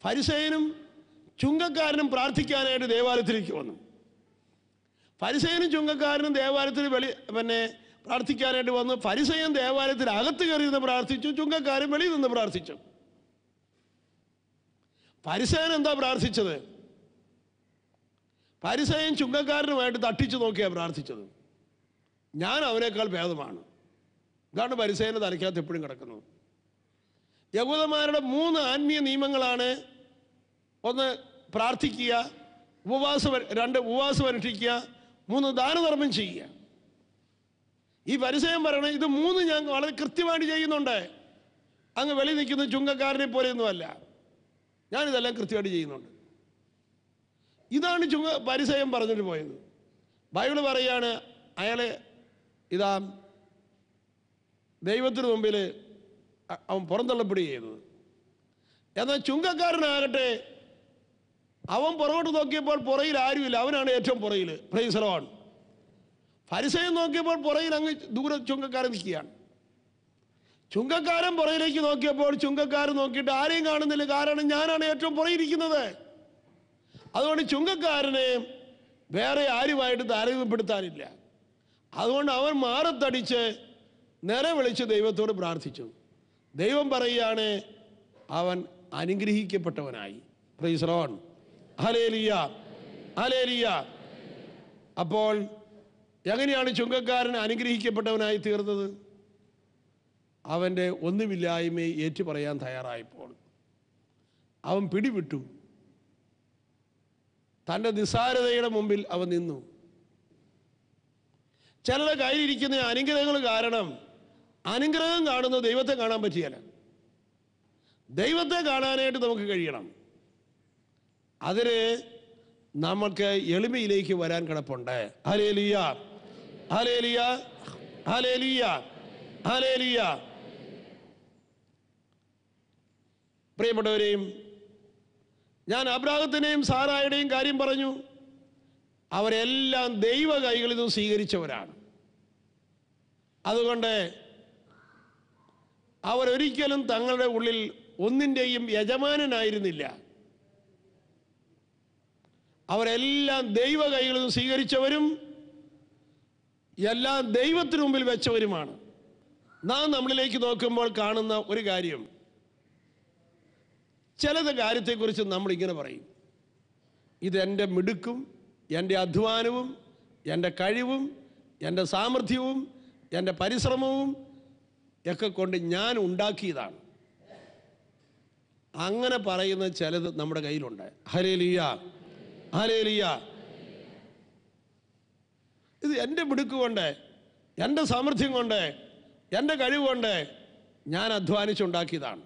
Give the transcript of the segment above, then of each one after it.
ഫരിസയനും ചുങ്കക്കാരനും പ്രാർത്ഥിക്കാനായിട്ട് ദേവാലയത്തിലേക്ക് വന്നു ഫരിസയനും ചുങ്കക്കാരനും ദേവാലയത്തിൽ വെളി പിന്നെ പ്രാർത്ഥിക്കാനായിട്ട് വന്നു ഫരിസയൻ ദേവാലയത്തിൽ അകത്ത് കയറി നിന്ന് പ്രാർത്ഥിച്ചു ചുങ്കക്കാരൻ വെളിയിൽ നിന്ന് പ്രാർത്ഥിച്ചു ഫരിസയൻ എന്താ പ്രാർത്ഥിച്ചത് ഫരിസയൻ ചുങ്കക്കാരനുമായിട്ട് തട്ടിച്ചു നോക്കിയാണ് പ്രാർത്ഥിച്ചത് ഞാൻ അവനേക്കാൾ ഭേദമാണ് ഇതാണ് പരിസേന തലയ്ക്കകത്ത് എപ്പോഴും കിടക്കുന്നത് യഹൂദന്മാരുടെ മൂന്ന് ആത്മീയ നിയമങ്ങളാണ് ഒന്ന് പ്രാർത്ഥിക്കുക ഉപവാസം രണ്ട് ഉപവാസം അനുഷ്ഠിക്കുക മൂന്ന് ദാനധർമ്മം ചെയ്യുക ഈ പരിസയം പറയണത് ഇത് മൂന്ന് ഞാൻ വളരെ കൃത്യമായിട്ട് ചെയ്യുന്നുണ്ട് അങ്ങ് വെളി നിൽക്കുന്ന ചുങ്കക്കാരനെ പോലെയൊന്നുമല്ല ഞാനിതെല്ലാം കൃത്യമായിട്ട് ചെയ്യുന്നുണ്ട് ഇതാണ് ചുങ്ക പരിസയം പറഞ്ഞിട്ട് പോയത് ബൈബിള് പറയാണ് അയാളെ ഇതാ ദൈവത്തിന് മുമ്പിൽ അ- അവൻ പുറന്തള്ളപ്പെടുക ചെയ്തത് എന്നാൽ ചുങ്കക്കാരനാകട്ടെ അവൻ പുറകോട്ട് നോക്കിയപ്പോൾ പുറയിൽ ആരുമില്ല അവനാണ് ഏറ്റവും പുറയിൽ പ്രൈസലോൺ ഫരിസയം നോക്കിയപ്പോൾ പുറയിൽ അങ്ങ് ദൂരെ ചുങ്കക്കാരൻ നിൽക്കുകയാണ് ചുങ്കക്കാരൻ പുറയിലേക്ക് നോക്കിയപ്പോൾ ചുങ്കക്കാരൻ നോക്കിയിട്ട് ആരെയും കാണുന്നില്ല കാരണം ഞാനാണ് ഏറ്റവും പുറയിരിക്കുന്നത് അതുകൊണ്ട് ചുങ്കക്കാരനെ വേറെ ആരുമായിട്ട് താരതമ്യപ്പെടുത്താനില്ല അതുകൊണ്ട് അവൻ മാറത്തടിച്ച് നിലവിളിച്ച് ദൈവത്തോട് പ്രാർത്ഥിച്ചു ദൈവം പറയുകയാണ് അവൻ അനുഗ്രഹിക്കപ്പെട്ടവനായി പ്രൈസ്റോൺ ഹലേലിയ ഹലേലിയ അപ്പോൾ എങ്ങനെയാണ് ചുങ്കക്കാരൻ അനുഗ്രഹിക്കപ്പെട്ടവനായി തീർന്നത് അവൻ്റെ ഒന്നുമില്ലായ്മയെ ഏറ്റു പറയാൻ തയ്യാറായപ്പോൾ അവൻ പിടിവിട്ടു തൻ്റെ നിസ്സാരതയുടെ മുമ്പിൽ അവൻ നിന്നു ചിലരുടെ കയ്യിലിരിക്കുന്ന അനുഗ്രഹങ്ങൾ കാരണം അനുഗ്രഹം കാണുന്ന ദൈവത്തെ കാണാൻ പറ്റിയല്ല ദൈവത്തെ കാണാനായിട്ട് നമുക്ക് കഴിയണം അതിന് നമുക്ക് എളിമയിലേക്ക് വരാൻ കിടപ്പുണ്ട് ഹലേലിയ ഹലേലിയ ഹലേലിയ ഹലേലിയ പ്രിയപ്പെട്ടവരെയും ഞാൻ അബ്രാഹത്തിനെയും സാറായുടെയും കാര്യം പറഞ്ഞു അവരെല്ലാം ദൈവ കൈകളിൽ നിന്ന് സ്വീകരിച്ചവരാണ് അതുകൊണ്ട് അവരൊരിക്കലും തങ്ങളുടെ ഉള്ളിൽ ഒന്നിൻ്റെയും യജമാനനായിരുന്നില്ല അവരെല്ലാം ദൈവ കൈകളിൽ നിന്ന് സ്വീകരിച്ചവരും എല്ലാം ദൈവത്തിനു മുമ്പിൽ വെച്ചവരുമാണ് നാം നമ്മളിലേക്ക് നോക്കുമ്പോൾ കാണുന്ന ഒരു കാര്യം ചിലത് കാര്യത്തെക്കുറിച്ച് നമ്മൾ ഇങ്ങനെ പറയും ഇതെൻ്റെ മിടുക്കും എൻ്റെ അധ്വാനവും എൻ്റെ കഴിവും എൻ്റെ സാമർഥ്യവും എൻ്റെ പരിശ്രമവും ഒക്കെ കൊണ്ട് ഞാൻ ഉണ്ടാക്കിയതാണ് അങ്ങനെ പറയുന്ന ചിലത് നമ്മുടെ കയ്യിലുണ്ട് ഹലേലിയ ഹലേലിയ ഇത് എൻ്റെ മിടുക്ക് കൊണ്ട് എൻ്റെ സാമർഥ്യം കൊണ്ട് എൻ്റെ കഴിവ് കൊണ്ട് ഞാൻ അധ്വാനിച്ചുണ്ടാക്കിയതാണ്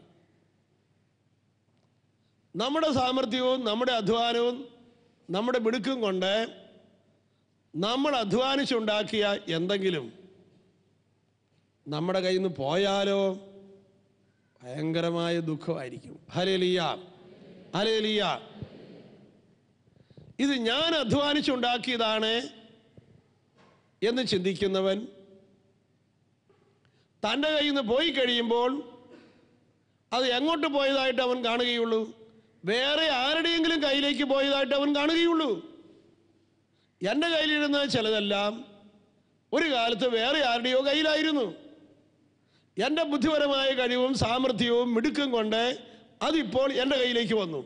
നമ്മുടെ സാമർഥ്യവും നമ്മുടെ അധ്വാനവും നമ്മുടെ മിടുക്കും കൊണ്ട് നമ്മൾ അധ്വാനിച്ചുണ്ടാക്കിയ എന്തെങ്കിലും നമ്മുടെ കയ്യിൽ നിന്ന് പോയാലോ ഭയങ്കരമായ ദുഃഖമായിരിക്കും ഹലേലിയ ഹലേലിയ ഇത് ഞാൻ അധ്വാനിച്ചുണ്ടാക്കിയതാണ് എന്ന് ചിന്തിക്കുന്നവൻ തൻ്റെ കയ്യിൽ നിന്ന് പോയി കഴിയുമ്പോൾ അത് എങ്ങോട്ട് പോയതായിട്ട് അവൻ കാണുകയുള്ളൂ വേറെ ആരുടെയെങ്കിലും കയ്യിലേക്ക് പോയതായിട്ട് അവൻ കാണുകയുള്ളൂ എൻ്റെ കയ്യിലിരുന്ന ചിലതെല്ലാം ഒരു കാലത്ത് വേറെ ആരുടെയോ കയ്യിലായിരുന്നു എൻ്റെ ബുദ്ധിപരമായ കഴിവും സാമർഥ്യവും മിടുക്കും കൊണ്ട് അതിപ്പോൾ എൻ്റെ കയ്യിലേക്ക് വന്നു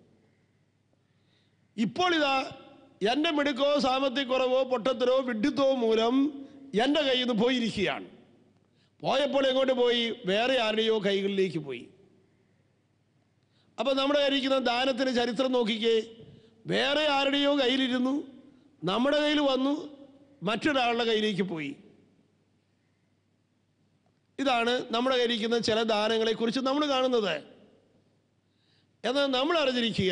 ഇപ്പോൾ ഇതാ എൻ്റെ മിടുക്കോ സാമ്പത്തികക്കുറവോ പൊട്ടത്തരോ വിഡ്ഢിത്തോ മൂലം എൻ്റെ കയ്യിൽ നിന്ന് പോയിരിക്കുകയാണ് പോയപ്പോൾ എങ്ങോട്ട് പോയി വേറെ ആരുടെയോ കൈകളിലേക്ക് പോയി അപ്പോൾ നമ്മുടെ കയ്യിരിക്കുന്ന ദാനത്തിന് ചരിത്രം നോക്കിക്കേ വേറെ ആരുടെയോ കയ്യിലിരുന്നു നമ്മുടെ കയ്യിൽ വന്നു മറ്റൊരാളുടെ കയ്യിലേക്ക് പോയി ഇതാണ് നമ്മുടെ കയ്യിരിക്കുന്ന ചില ദാനങ്ങളെക്കുറിച്ച് നമ്മൾ കാണുന്നത് എന്നാൽ നമ്മൾ അറിഞ്ഞിരിക്കുക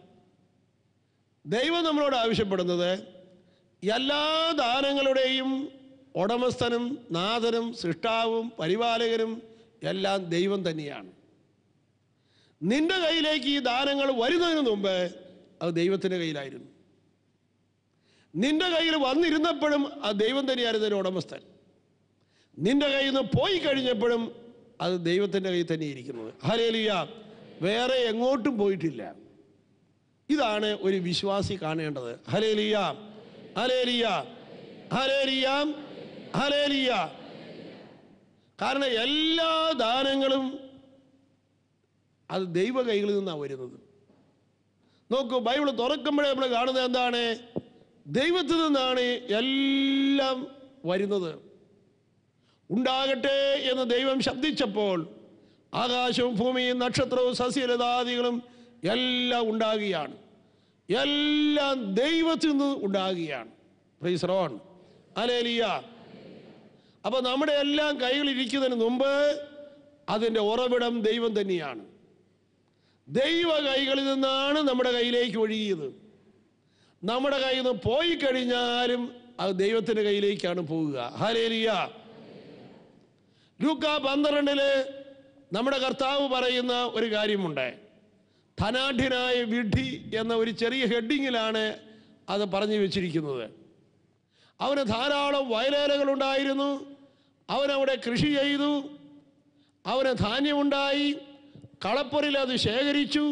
ദൈവം നമ്മളോട് ആവശ്യപ്പെടുന്നത് എല്ലാ ദാനങ്ങളുടെയും ഉടമസ്ഥനും നാഥനും സൃഷ്ടാവും പരിപാലകനും എല്ലാം ദൈവം തന്നെയാണ് നിന്റെ കയ്യിലേക്ക് ഈ ദാനങ്ങൾ വരുന്നതിന് മുമ്പ് അത് ദൈവത്തിൻ്റെ കയ്യിലായിരുന്നു നിന്റെ കയ്യിൽ വന്നിരുന്നപ്പോഴും ആ ദൈവം തന്നെയായിരുന്നു അതിൻ്റെ ഉടമസ്ഥൻ നിന്റെ കയ്യിൽ നിന്ന് പോയി കഴിഞ്ഞപ്പോഴും അത് ദൈവത്തിൻ്റെ കയ്യിൽ തന്നെ ഇരിക്കുന്നത് ഹലേലിയ വേറെ എങ്ങോട്ടും പോയിട്ടില്ല ഇതാണ് ഒരു വിശ്വാസി കാണേണ്ടത് ഹലേലിയ ഹലേലിയ ഹലേലിയ ഹലേലിയ കാരണം എല്ലാ ദാനങ്ങളും അത് ദൈവ കൈകളിൽ നിന്നാണ് വരുന്നത് നോക്കൂ ബൈബിൾ തുറക്കുമ്പോഴേ നമ്മൾ കാണുന്നത് എന്താണ് ദൈവത്തിൽ നിന്നാണ് എല്ലാം വരുന്നത് ഉണ്ടാകട്ടെ എന്ന് ദൈവം ശബ്ദിച്ചപ്പോൾ ആകാശവും ഭൂമിയും നക്ഷത്രവും സസ്യലതാദികളും എല്ലാം ഉണ്ടാകുകയാണ് എല്ലാം ദൈവത്തിൽ നിന്ന് ഉണ്ടാകുകയാണ് പ്രീസ് റോൺ അലേലിയ അപ്പൊ നമ്മുടെ എല്ലാം കൈകളിരിക്കുന്നതിന് മുമ്പ് അതിൻ്റെ ഉറവിടം ദൈവം തന്നെയാണ് ദൈവ കൈകളിൽ നിന്നാണ് നമ്മുടെ കയ്യിലേക്ക് ഒഴുകിയത് നമ്മുടെ കയ്യിൽ നിന്ന് പോയി കഴിഞ്ഞാലും അത് ദൈവത്തിൻ്റെ കയ്യിലേക്കാണ് പോവുക ഹലേലിയ ലൂക്ക പന്ത്രണ്ടില് നമ്മുടെ കർത്താവ് പറയുന്ന ഒരു കാര്യമുണ്ട് ധനാഢ്യനായ വിഡി എന്ന ഒരു ചെറിയ ഹെഡിങ്ങിലാണ് അത് പറഞ്ഞു വെച്ചിരിക്കുന്നത് അവന് ധാരാളം വയലേലകളുണ്ടായിരുന്നു അവനവിടെ കൃഷി ചെയ്തു അവന് ധാന്യമുണ്ടായി കളപ്പുരയിൽ അത് ശേഖരിച്ചു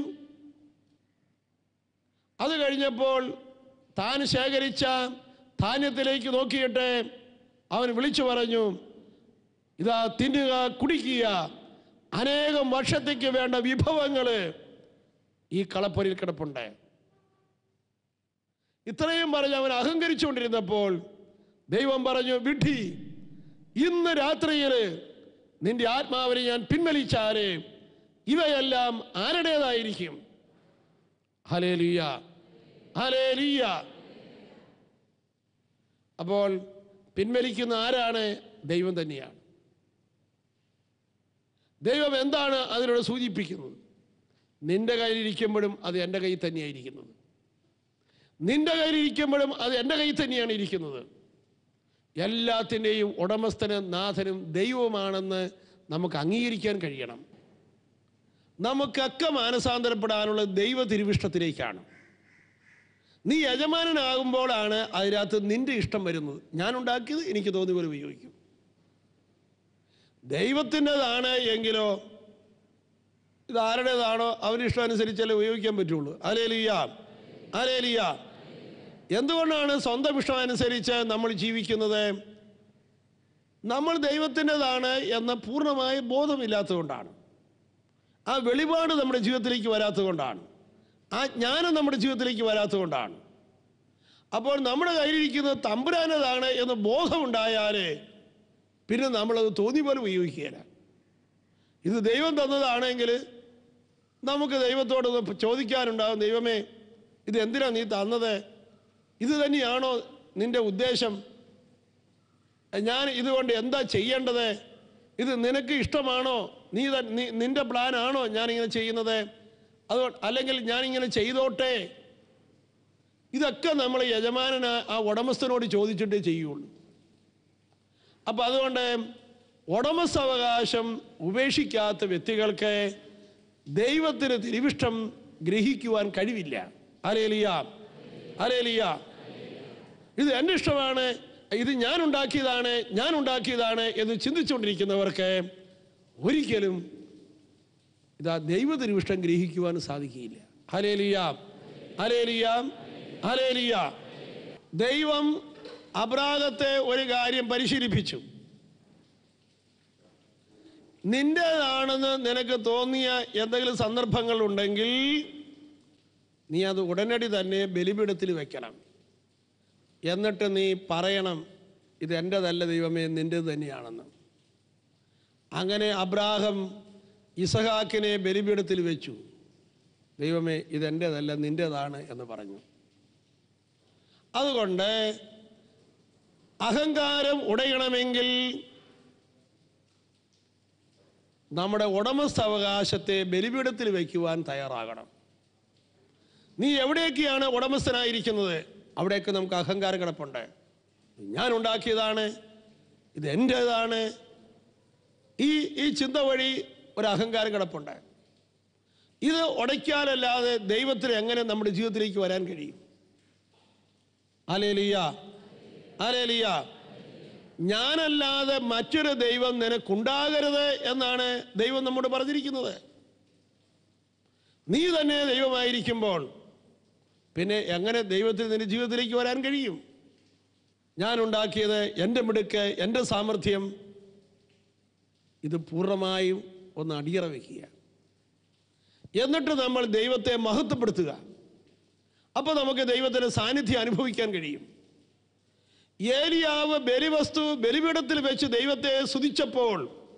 അത് കഴിഞ്ഞപ്പോൾ താൻ ശേഖരിച്ച ധാന്യത്തിലേക്ക് നോക്കിയിട്ട് അവൻ വിളിച്ചു പറഞ്ഞു ഇതാ തിന്നുക കുടിക്കുക അനേകം വർഷത്തേക്ക് വേണ്ട വിഭവങ്ങൾ ഈ കളപ്പുരയിൽ കിടപ്പുണ്ട് ഇത്രയും പറഞ്ഞ് അവൻ അഹങ്കരിച്ചുകൊണ്ടിരുന്നപ്പോൾ ദൈവം പറഞ്ഞു വിഡ്ഢി ഇന്ന് രാത്രിയിൽ നിന്റെ ആത്മാവിനെ ഞാൻ പിൻവലിച്ചാല് ഇവയെല്ലാം ആരുടേതായിരിക്കും ഹലേലിയ ഹലേലിയ അപ്പോൾ പിൻവലിക്കുന്ന ആരാണ് ദൈവം തന്നെയാണ് ദൈവം എന്താണ് അതിനോട് സൂചിപ്പിക്കുന്നത് നിന്റെ കയ്യിലിരിക്കുമ്പോഴും അത് എൻ്റെ കയ്യിൽ തന്നെയായിരിക്കുന്നത് നിന്റെ കയ്യിലിരിക്കുമ്പോഴും അത് എൻ്റെ കയ്യിൽ തന്നെയാണ് ഇരിക്കുന്നത് എല്ലാത്തിൻ്റെയും ഉടമസ്ഥനും നാഥനും ദൈവമാണെന്ന് നമുക്ക് അംഗീകരിക്കാൻ കഴിയണം നമുക്കൊക്കെ മാനസാന്തരപ്പെടാനുള്ള ദൈവ തിരുവിഷ്ടത്തിലേക്കാണ് നീ യജമാനനാകുമ്പോഴാണ് അതിനകത്ത് നിന്റെ ഇഷ്ടം വരുന്നത് ഞാൻ ഉണ്ടാക്കിയത് എനിക്ക് തോന്നിയ പോലെ ഉപയോഗിക്കും ദൈവത്തിൻ്റെതാണ് എങ്കിലോ ഇത് ആരുടേതാണോ അവന് ഇഷ്ടം അനുസരിച്ചല്ലേ ഉപയോഗിക്കാൻ പറ്റുള്ളൂ അലേലിയ അലേലിയ എന്തുകൊണ്ടാണ് സ്വന്തം ഇഷ്ടം അനുസരിച്ച് നമ്മൾ ജീവിക്കുന്നത് നമ്മൾ ദൈവത്തിൻ്റെതാണ് എന്ന പൂർണ്ണമായ ബോധമില്ലാത്തതുകൊണ്ടാണ് ആ വെളിപാട് നമ്മുടെ ജീവിതത്തിലേക്ക് വരാത്തതുകൊണ്ടാണ് ആ ജ്ഞാനം നമ്മുടെ ജീവിതത്തിലേക്ക് വരാത്തതുകൊണ്ടാണ് അപ്പോൾ നമ്മുടെ കയ്യിലിരിക്കുന്നത് തമ്പുരാനതാണ് എന്ന് ബോധമുണ്ടായാലേ പിന്നെ നമ്മളത് തോന്നി പോലെ ഉപയോഗിക്കുകയില്ല ഇത് ദൈവം തന്നതാണെങ്കിൽ നമുക്ക് ദൈവത്തോട് ചോദിക്കാനുണ്ടാകും ദൈവമേ ഇത് എന്തിനാ നീ തന്നത് ഇത് തന്നെയാണോ നിന്റെ ഉദ്ദേശം ഞാൻ ഇതുകൊണ്ട് എന്താ ചെയ്യേണ്ടത് ഇത് നിനക്ക് ഇഷ്ടമാണോ നീ ത- നീ നിന്റെ പ്ലാൻ ആണോ ഞാനിങ്ങനെ ചെയ്യുന്നത് അതുകൊണ്ട് അല്ലെങ്കിൽ ഞാനിങ്ങനെ ചെയ്തോട്ടെ ഇതൊക്കെ നമ്മൾ യജമാനന ആ ഉടമസ്ഥനോട് ചോദിച്ചിട്ടേ ചെയ്യുള്ളൂ അപ്പം അതുകൊണ്ട് ഉടമസ്ഥാവകാശം ഉപേക്ഷിക്കാത്ത വ്യക്തികൾക്ക് ദൈവത്തിന് തിരുവിഷ്ടം ഗ്രഹിക്കുവാൻ കഴിവില്ല അലേലിയ അലേലിയ ഇത് എൻ്റെ ഇഷ്ടമാണ് ഇത് ഞാൻ ഉണ്ടാക്കിയതാണ് ഞാൻ ഉണ്ടാക്കിയതാണ് എന്ന് ചിന്തിച്ചുകൊണ്ടിരിക്കുന്നവർക്ക് ഒരിക്കലും ഇതാ ദൈവ തിരുവിഷ്ടം ഗ്രഹിക്കുവാൻ സാധിക്കുകയില്ല ഹലേലിയ ഹലേലിയ ഹലേലിയ ദൈവം അബ്രാഹത്തെ ഒരു കാര്യം പരിശീലിപ്പിച്ചു നിന്റേതാണെന്ന് നിനക്ക് തോന്നിയ എന്തെങ്കിലും സന്ദർഭങ്ങൾ ഉണ്ടെങ്കിൽ നീ അത് ഉടനടി തന്നെ ബലിപീഠത്തിൽ വെക്കണം എന്നിട്ട് നീ പറയണം ഇത് എൻ്റെതല്ല ദൈവമേ നിൻ്റേത് തന്നെയാണെന്ന് അങ്ങനെ അബ്രാഹം ഇസഹാക്കിനെ ബലിപീഠത്തിൽ വെച്ചു ദൈവമേ ഇതെൻ്റെതല്ല നിൻ്റേതാണ് എന്ന് പറഞ്ഞു അതുകൊണ്ട് അഹങ്കാരം ഉടയണമെങ്കിൽ നമ്മുടെ ഉടമസ്ഥാവകാശത്തെ ബലിപീഠത്തിൽ വയ്ക്കുവാൻ തയ്യാറാകണം നീ എവിടെയൊക്കെയാണ് ഉടമസ്ഥനായിരിക്കുന്നത് അവിടെയൊക്കെ നമുക്ക് അഹങ്കാരം കിടപ്പുണ്ട് ഞാൻ ഉണ്ടാക്കിയതാണ് ഇത് എൻ്റേതാണ് ഈ ഈ ചിന്ത വഴി ഒരു അഹങ്കാരം കിടപ്പുണ്ട് ഇത് ഉടയ്ക്കാനല്ലാതെ ദൈവത്തിന് എങ്ങനെ നമ്മുടെ ജീവിതത്തിലേക്ക് വരാൻ കഴിയും അലേലിയ അലേലിയ ഞാനല്ലാതെ മറ്റൊരു ദൈവം നിനക്കുണ്ടാകരുത് എന്നാണ് ദൈവം നമ്മോട് പറഞ്ഞിരിക്കുന്നത് നീ തന്നെ ദൈവമായിരിക്കുമ്പോൾ പിന്നെ എങ്ങനെ ദൈവത്തിന് നിന്റെ ജീവിതത്തിലേക്ക് വരാൻ കഴിയും ഞാൻ ഉണ്ടാക്കിയത് എൻ്റെ മിടുക്ക് എൻ്റെ സാമർഥ്യം ഇത് പൂർണ്ണമായും ഒന്ന് അടിയറ വയ്ക്കുക എന്നിട്ട് നമ്മൾ ദൈവത്തെ മഹത്വപ്പെടുത്തുക അപ്പോൾ നമുക്ക് ദൈവത്തിൻ്റെ സാന്നിധ്യം അനുഭവിക്കാൻ കഴിയും ഏലിയാവ് ബലിവസ്തു ബലിപീഠത്തിൽ വെച്ച് ദൈവത്തെ സ്തുതിച്ചപ്പോൾ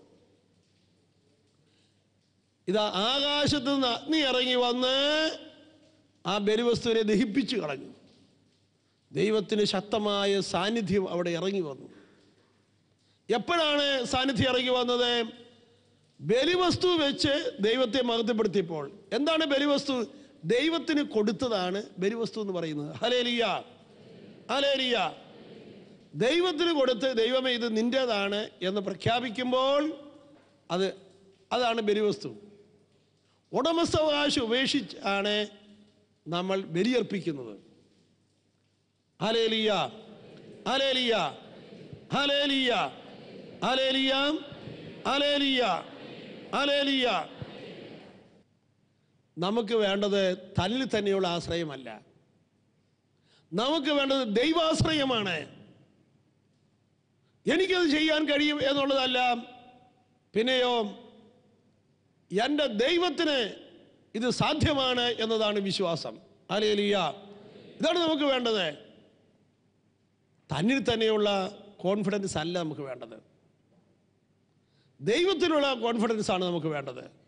ഇത് ആകാശത്ത് നിന്ന് അഗ്നി ഇറങ്ങി വന്ന് ആ ബലിവസ്തുവിനെ ദഹിപ്പിച്ചു കളഞ്ഞു ദൈവത്തിന് ശക്തമായ സാന്നിധ്യം അവിടെ ഇറങ്ങി വന്നു എപ്പോഴാണ് സാന്നിധ്യം ഇറങ്ങി വന്നത് ബലിവസ്തു വെച്ച് ദൈവത്തെ മഹത്വപ്പെടുത്തിയപ്പോൾ എന്താണ് ബലിവസ്തു ദൈവത്തിന് കൊടുത്തതാണ് ബലിവസ്തു എന്ന് പറയുന്നത് ഹലേലിയ ഹലേലിയ ദൈവത്തിന് കൊടുത്ത് ദൈവമേ ഇത് നിൻ്റേതാണ് എന്ന് പ്രഖ്യാപിക്കുമ്പോൾ അത് അതാണ് ബലിവസ്തു ഉടമസ്ഥാവകാശം ഉപേക്ഷിച്ചാണ് നമ്മൾ ബലിയർപ്പിക്കുന്നത് hallelujah hallelujah hallelujah hallelujah hallelujah hallelujah നമുക്ക് വേണ്ടത് തന്നിൽ തന്നെയുള്ള ആശ്രയമല്ല നമുക്ക് വേണ്ടത് ദൈവാശ്രയമാണ് എനിക്കത് ചെയ്യാൻ കഴിയും എന്നുള്ളതല്ല പിന്നെയോ എൻ്റെ ദൈവത്തിന് ഇത് സാധ്യമാണ് എന്നതാണ് വിശ്വാസം അലേലിയ ഇതാണ് നമുക്ക് വേണ്ടത് തന്നിൽ തന്നെയുള്ള കോൺഫിഡൻസ് അല്ല നമുക്ക് വേണ്ടത് ദൈവത്തിലുള്ള കോൺഫിഡൻസ് ആണ് നമുക്ക് വേണ്ടത്